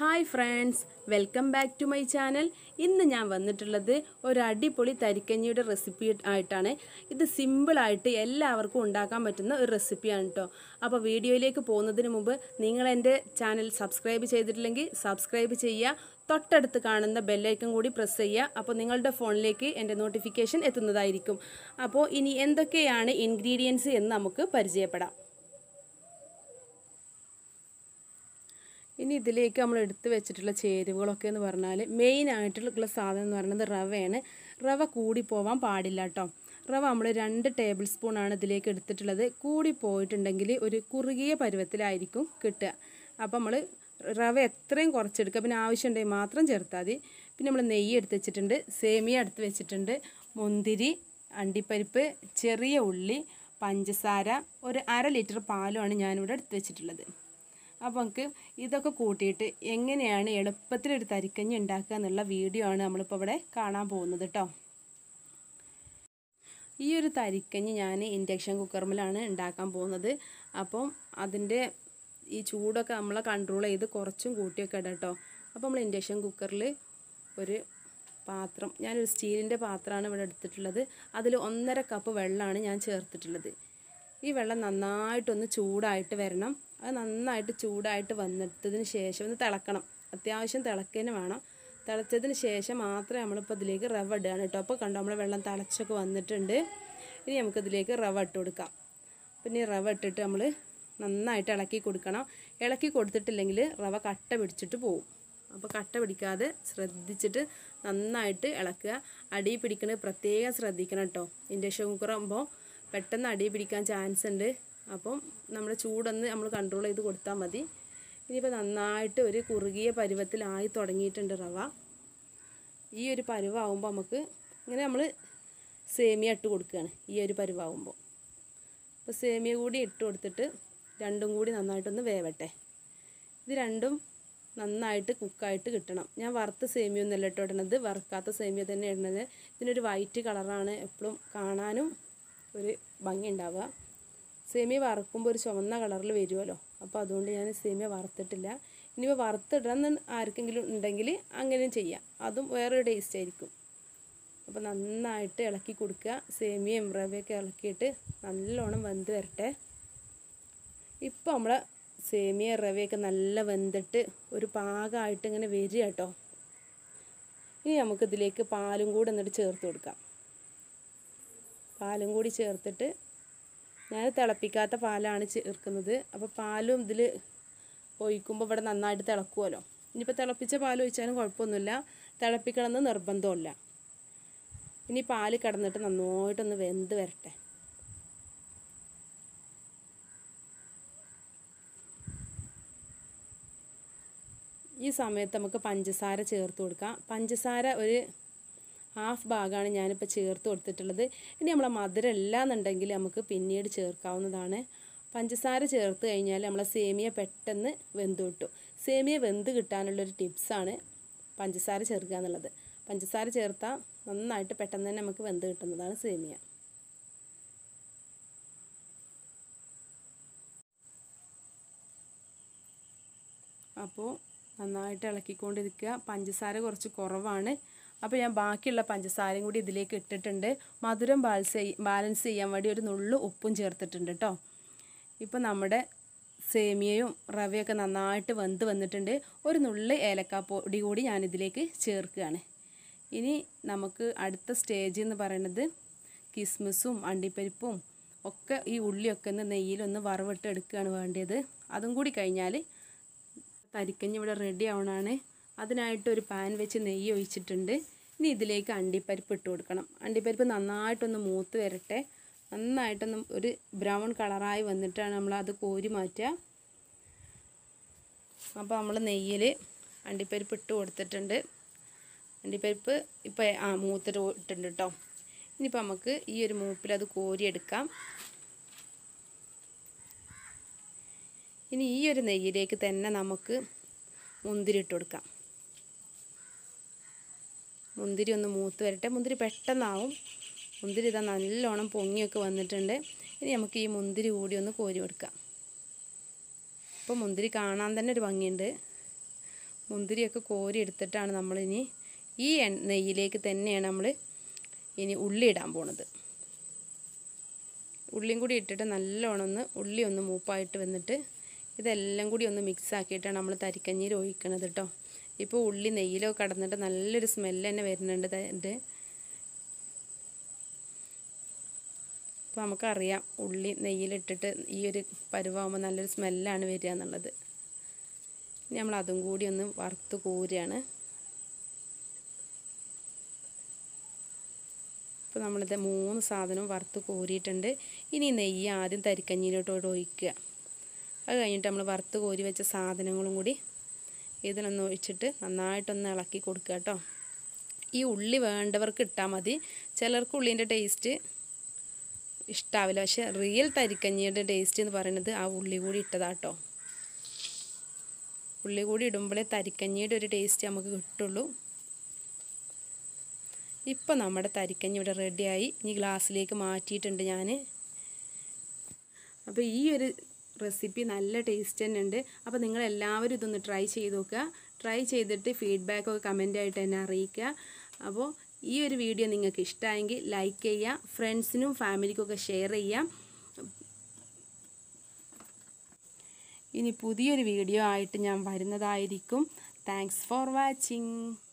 hi friends welcome back to my channel ഇന്ന് ഞാൻ വന്നിട്ടുള്ളത് ഒരു അടിപൊളി തരിക്കഞ്ഞിയുടെ റെസിപ്പി ആയിട്ടാണ് ഇത് സിമ്പിളായിട്ട് എല്ലാവർക്കും ഉണ്ടാക്കാൻ പറ്റുന്ന ഒരു റെസിപ്പിയാണ് കേട്ടോ അപ്പോൾ വീഡിയോയിലേക്ക് പോകുന്നതിന് മുമ്പ് നിങ്ങൾ എൻ്റെ ചാനൽ സബ്സ്ക്രൈബ് ചെയ്തിട്ടില്ലെങ്കിൽ സബ്സ്ക്രൈബ് ചെയ്യുക തൊട്ടടുത്ത് കാണുന്ന ബെല്ലൈക്കൺ കൂടി പ്രസ് ചെയ്യുക അപ്പോൾ നിങ്ങളുടെ ഫോണിലേക്ക് എൻ്റെ നോട്ടിഫിക്കേഷൻ എത്തുന്നതായിരിക്കും അപ്പോൾ ഇനി എന്തൊക്കെയാണ് ഇൻഗ്രീഡിയൻസ് എന്ന് നമുക്ക് പരിചയപ്പെടാം ഇനി ഇതിലേക്ക് നമ്മൾ എടുത്ത് വെച്ചിട്ടുള്ള ചേരുവകളൊക്കെ എന്ന് പറഞ്ഞാൽ മെയിൻ ആയിട്ടുള്ള സാധനം എന്ന് പറയുന്നത് റവയാണ് റവ കൂടി പോവാൻ പാടില്ല കേട്ടോ റവ നമ്മൾ രണ്ട് ടേബിൾ സ്പൂണാണ് ഇതിലേക്ക് എടുത്തിട്ടുള്ളത് കൂടി പോയിട്ടുണ്ടെങ്കിൽ ഒരു കുറുകിയ പരുവത്തിലായിരിക്കും കിട്ടുക അപ്പോൾ നമ്മൾ റവ എത്രയും കുറച്ചെടുക്കുക പിന്നെ ആവശ്യമുണ്ടെങ്കിൽ മാത്രം ചേർത്താൽ മതി പിന്നെ നമ്മൾ നെയ്യ് എടുത്ത് വെച്ചിട്ടുണ്ട് സേമിയ എടുത്ത് വെച്ചിട്ടുണ്ട് മുന്തിരി അണ്ടിപ്പരിപ്പ് ചെറിയ ഉള്ളി പഞ്ചസാര ഒരു അര ലിറ്റർ പാലുമാണ് ഞാനിവിടെ എടുത്ത് വെച്ചിട്ടുള്ളത് അപ്പോൾ നമുക്ക് ഇതൊക്കെ കൂട്ടിയിട്ട് എങ്ങനെയാണ് എളുപ്പത്തിൽ ഒരു തരിക്കഞ്ഞി ഉണ്ടാക്കുക എന്നുള്ള വീഡിയോ ആണ് നമ്മളിപ്പോൾ ഇവിടെ കാണാൻ പോകുന്നത് കേട്ടോ ഈ ഒരു തരിക്കഞ്ഞി ഞാൻ ഇൻഡക്ഷൻ കുക്കറിലാണ് ഉണ്ടാക്കാൻ പോകുന്നത് അപ്പം അതിൻ്റെ ഈ ചൂടൊക്കെ നമ്മളെ കൺട്രോൾ ചെയ്ത് കുറച്ചും കൂട്ടിയൊക്കെ ഇടാം കേട്ടോ അപ്പോൾ നമ്മൾ ഇൻഡക്ഷൻ കുക്കറിൽ ഒരു പാത്രം ഞാനൊരു സ്റ്റീലിൻ്റെ പാത്രമാണ് ഇവിടെ എടുത്തിട്ടുള്ളത് അതിൽ ഒന്നര കപ്പ് വെള്ളമാണ് ഞാൻ ചേർത്തിട്ടുള്ളത് ഈ വെള്ളം നന്നായിട്ടൊന്ന് ചൂടായിട്ട് വരണം അത് നന്നായിട്ട് ചൂടായിട്ട് വന്നിട്ടതിന് ശേഷം ഒന്ന് തിളക്കണം അത്യാവശ്യം തിളക്കന്നെ വേണം തിളച്ചതിന് ശേഷം മാത്രമേ നമ്മളിപ്പോൾ ഇതിലേക്ക് റവ ഇടുകയാണ് കേട്ടോ അപ്പോൾ കണ്ടോ നമ്മൾ വെള്ളം തിളച്ചൊക്കെ വന്നിട്ടുണ്ട് ഇനി നമുക്കിതിലേക്ക് റവ ഇട്ട് കൊടുക്കാം പിന്നെ ഈ റവ ഇട്ടിട്ട് നമ്മൾ നന്നായിട്ട് ഇളക്കി കൊടുക്കണം ഇളക്കി കൊടുത്തിട്ടില്ലെങ്കിൽ റവ കട്ട പിടിച്ചിട്ട് പോവും അപ്പോൾ കട്ട പിടിക്കാതെ ശ്രദ്ധിച്ചിട്ട് നന്നായിട്ട് ഇളക്കുക അടി പിടിക്കണത് പ്രത്യേകം ശ്രദ്ധിക്കണം കേട്ടോ ഇൻഡക്ഷൻ കുക്കറാകുമ്പോൾ പെട്ടെന്ന് അടി പിടിക്കാൻ ചാൻസ് ഉണ്ട് അപ്പം നമ്മുടെ ചൂടൊന്ന് നമ്മൾ കൺട്രോൾ ചെയ്ത് കൊടുത്താൽ മതി ഇനിയിപ്പോൾ നന്നായിട്ട് ഒരു കുറുകിയ പരുവത്തിലായി തുടങ്ങിയിട്ടുണ്ട് റവ ഈ ഒരു പരുവാകുമ്പോൾ നമുക്ക് ഇങ്ങനെ നമ്മൾ സേമിയ ഇട്ട് കൊടുക്കുകയാണ് ഈ ഒരു പരുവാകുമ്പോൾ അപ്പോൾ സേമിയ കൂടി ഇട്ട് കൊടുത്തിട്ട് രണ്ടും കൂടി നന്നായിട്ടൊന്ന് വേവട്ടെ ഇത് രണ്ടും നന്നായിട്ട് കുക്കായിട്ട് കിട്ടണം ഞാൻ വറുത്ത സേമിയ ഒന്നല്ല ഇട്ട് ഇടുന്നത് വറുക്കാത്ത സേമിയ തന്നെ ഇടുന്നത് ഇതിനൊരു വൈറ്റ് കളറാണ് എപ്പോഴും കാണാനും ഒരു ഭംഗി ഉണ്ടാവുക സേമിയ വറുക്കുമ്പോൾ ഒരു ചുവന്ന കളറിൽ വരുമല്ലോ അപ്പോൾ അതുകൊണ്ട് ഞാൻ സേമിയ വറുത്തിട്ടില്ല ഇനിയിപ്പോൾ വറുത്തിടണം ആർക്കെങ്കിലും ഉണ്ടെങ്കിൽ അങ്ങനെയും ചെയ്യാം അതും വേറൊരു ടേസ്റ്റ് ആയിരിക്കും അപ്പോൾ നന്നായിട്ട് ഇളക്കി കൊടുക്കുക സേമിയയും റവയൊക്കെ ഇളക്കിയിട്ട് നല്ലോണം വെന്ത് വരട്ടെ ഇപ്പോൾ നമ്മൾ സേമിയ റവയൊക്കെ നല്ല വെന്തിട്ട് ഒരു പാകമായിട്ട് ഇങ്ങനെ വരിക കേട്ടോ ഇനി നമുക്കിതിലേക്ക് പാലും കൂടെ എന്നിട്ട് ചേർത്ത് കൊടുക്കാം പാലും കൂടി ചേർത്തിട്ട് ഞാൻ തിളപ്പിക്കാത്ത പാലാണ് ചേർക്കുന്നത് അപ്പോൾ പാലും ഇതിൽ ഒഴിക്കുമ്പോൾ ഇവിടെ നന്നായിട്ട് തിളക്കുമല്ലോ ഇനിയിപ്പോൾ തിളപ്പിച്ച പാൽ ഒഴിച്ചാലും കുഴപ്പമൊന്നുമില്ല തിളപ്പിക്കണമെന്ന് നിർബന്ധമില്ല ഇനി പാല് കിടന്നിട്ട് നന്നായിട്ടൊന്ന് വെന്ത് വരട്ടെ ഈ സമയത്ത് നമുക്ക് പഞ്ചസാര ചേർത്ത് കൊടുക്കാം പഞ്ചസാര ഒരു ഹാഫ് ഭാഗമാണ് ഞാനിപ്പോൾ ചേർത്ത് കൊടുത്തിട്ടുള്ളത് ഇനി നമ്മളെ മധുരം ഇല്ലാന്നുണ്ടെങ്കിൽ നമുക്ക് പിന്നീട് ചേർക്കാവുന്നതാണ് പഞ്ചസാര ചേർത്ത് കഴിഞ്ഞാൽ നമ്മളെ സേമിയ പെട്ടെന്ന് വെന്ത് കിട്ടും സേമിയ വെന്ത് കിട്ടാനുള്ളൊരു ടിപ്സാണ് പഞ്ചസാര ചേർക്കുക എന്നുള്ളത് പഞ്ചസാര ചേർത്താൽ നന്നായിട്ട് പെട്ടെന്ന് തന്നെ നമുക്ക് വെന്ത് കിട്ടുന്നതാണ് സേമിയ അപ്പോൾ നന്നായിട്ട് ഇളക്കിക്കൊണ്ടിരിക്കുക പഞ്ചസാര കുറച്ച് കുറവാണ് അപ്പോൾ ഞാൻ ബാക്കിയുള്ള പഞ്ചസാരയും കൂടി ഇതിലേക്ക് ഇട്ടിട്ടുണ്ട് മധുരം ബാലൻസ് ബാലൻസ് ചെയ്യാൻ വേണ്ടി ഒരു നുള്ളു ഉപ്പും ചേർത്തിട്ടുണ്ട് കേട്ടോ ഇപ്പോൾ നമ്മുടെ സേമിയയും റവയൊക്കെ നന്നായിട്ട് വെന്ത് വന്നിട്ടുണ്ട് ഒരു നുള്ള് ഏലക്കാപ്പൊടി കൂടി ഞാനിതിലേക്ക് ചേർക്കുകയാണ് ഇനി നമുക്ക് അടുത്ത സ്റ്റേജ് എന്ന് പറയുന്നത് കിസ്മിസും അണ്ടിപ്പരിപ്പും ഒക്കെ ഈ ഉള്ളിയൊക്കെ ഒന്ന് നെയ്യിലൊന്ന് വറവിട്ട് എടുക്കുകയാണ് വേണ്ടത് അതും കൂടി കഴിഞ്ഞാൽ തരിക്കഞ്ഞ് ഇവിടെ റെഡി ആവണമാണ് അതിനായിട്ട് ഒരു പാൻ വെച്ച് നെയ്യ് ഒഴിച്ചിട്ടുണ്ട് ഇനി ഇതിലേക്ക് അണ്ടിപ്പരിപ്പ് ഇട്ട് കൊടുക്കണം അണ്ടിപ്പരിപ്പ് നന്നായിട്ടൊന്ന് മൂത്ത് വരട്ടെ നന്നായിട്ടൊന്ന് ഒരു ബ്രൗൺ കളറായി വന്നിട്ടാണ് നമ്മൾ അത് കോരി മാറ്റുക അപ്പോൾ നമ്മൾ നെയ്യിൽ അണ്ടിപ്പരിപ്പ് ഇട്ട് കൊടുത്തിട്ടുണ്ട് അണ്ടിപ്പരിപ്പ് ഇപ്പോൾ ആ മൂത്തിട്ട് ഇട്ടിട്ടുണ്ട് കേട്ടോ ഇനിയിപ്പോൾ നമുക്ക് ഈ ഒരു മൂപ്പിൽ അത് കോരിയെടുക്കാം ഇനി ഈ ഒരു നെയ്യിലേക്ക് തന്നെ നമുക്ക് മുന്തിരി ഇട്ട് കൊടുക്കാം മുന്തിരി ഒന്ന് മൂത്ത് വരട്ടെ മുന്തിരി പെട്ടെന്നാവും മുന്തിരി ഇതാ നല്ലോണം പൊങ്ങിയൊക്കെ വന്നിട്ടുണ്ട് ഇനി നമുക്ക് ഈ മുന്തിരി കൂടി ഒന്ന് കോരി കൊടുക്കാം ഇപ്പോൾ മുന്തിരി കാണാൻ തന്നെ ഒരു ഭംഗിയുണ്ട് മുന്തിരിയൊക്കെ കോരി എടുത്തിട്ടാണ് നമ്മളിനി ഈ എണ്ണ നെയ്യിലേക്ക് തന്നെയാണ് നമ്മൾ ഇനി ഉള്ളി ഇടാൻ പോണത് ഉള്ളിയും കൂടി ഇട്ടിട്ട് നല്ലോണം ഒന്ന് ഉള്ളി ഒന്ന് മൂപ്പായിട്ട് വന്നിട്ട് ഇതെല്ലാം കൂടി ഒന്ന് മിക്സ് ആക്കിയിട്ടാണ് നമ്മൾ തരിക്കഞ്ഞീര് ഒഴിക്കണത് കേട്ടോ ഇപ്പോൾ ഉള്ളി നെയ്യിലൊക്കെ കടന്നിട്ട് നല്ലൊരു സ്മെല്ല് തന്നെ വരുന്നുണ്ട് ഇതിൻ്റെ അപ്പോൾ നമുക്കറിയാം ഉള്ളി നെയ്യിലിട്ടിട്ട് ഈ ഒരു പരുവാകുമ്പോൾ നല്ലൊരു സ്മെല്ലാണ് വരിക എന്നുള്ളത് ഇനി നമ്മൾ അതും കൂടി ഒന്ന് വറുത്ത് കോരുകയാണ് അപ്പോൾ നമ്മളിത് മൂന്ന് സാധനവും വറുത്ത് കോരിയിട്ടുണ്ട് ഇനി നെയ്യ് ആദ്യം തരിക്കഞ്ഞിയിലോട്ടോട്ട് ഒഴിക്കുക അത് കഴിഞ്ഞിട്ട് നമ്മൾ വറുത്ത് കോരി വെച്ച സാധനങ്ങളും കൂടി ഇതിലൊന്ന് ഒഴിച്ചിട്ട് നന്നായിട്ടൊന്ന് ഇളക്കി കൊടുക്കുക കേട്ടോ ഈ ഉള്ളി വേണ്ടവർക്ക് ഇട്ടാൽ മതി ചിലർക്ക് ഉള്ളീൻ്റെ ടേസ്റ്റ് ഇഷ്ടാവില്ല പക്ഷെ റിയൽ തരിക്കഞ്ഞിയുടെ ടേസ്റ്റ് എന്ന് പറയുന്നത് ആ ഉള്ളി കൂടി ഇട്ടതാട്ടോ ഉള്ളി കൂടി ഇടുമ്പോഴേ തരിക്കഞ്ഞിയുടെ ഒരു ടേസ്റ്റ് നമുക്ക് കിട്ടുള്ളൂ ഇപ്പം നമ്മുടെ തരിക്കഞ്ഞി ഇവിടെ റെഡിയായി ഇനി ഗ്ലാസ്സിലേക്ക് മാറ്റിയിട്ടുണ്ട് ഞാൻ അപ്പോൾ ഈ ഒരു റെസിപ്പി നല്ല ടേസ്റ്റ് തന്നെ ഉണ്ട് അപ്പോൾ നിങ്ങൾ എല്ലാവരും ഇതൊന്ന് ട്രൈ ചെയ്ത് നോക്കുക ട്രൈ ചെയ്തിട്ട് ഫീഡ്ബാക്കൊക്കെ കമൻ്റായിട്ട് എന്നെ അറിയിക്കുക അപ്പോൾ ഈ ഒരു വീഡിയോ നിങ്ങൾക്ക് ഇഷ്ടമായെങ്കിൽ ലൈക്ക് ചെയ്യുക ഫ്രണ്ട്സിനും ഫാമിലിക്കൊക്കെ ഷെയർ ചെയ്യാം ഇനി പുതിയൊരു വീഡിയോ ആയിട്ട് ഞാൻ വരുന്നതായിരിക്കും താങ്ക്സ് ഫോർ വാച്ചിങ്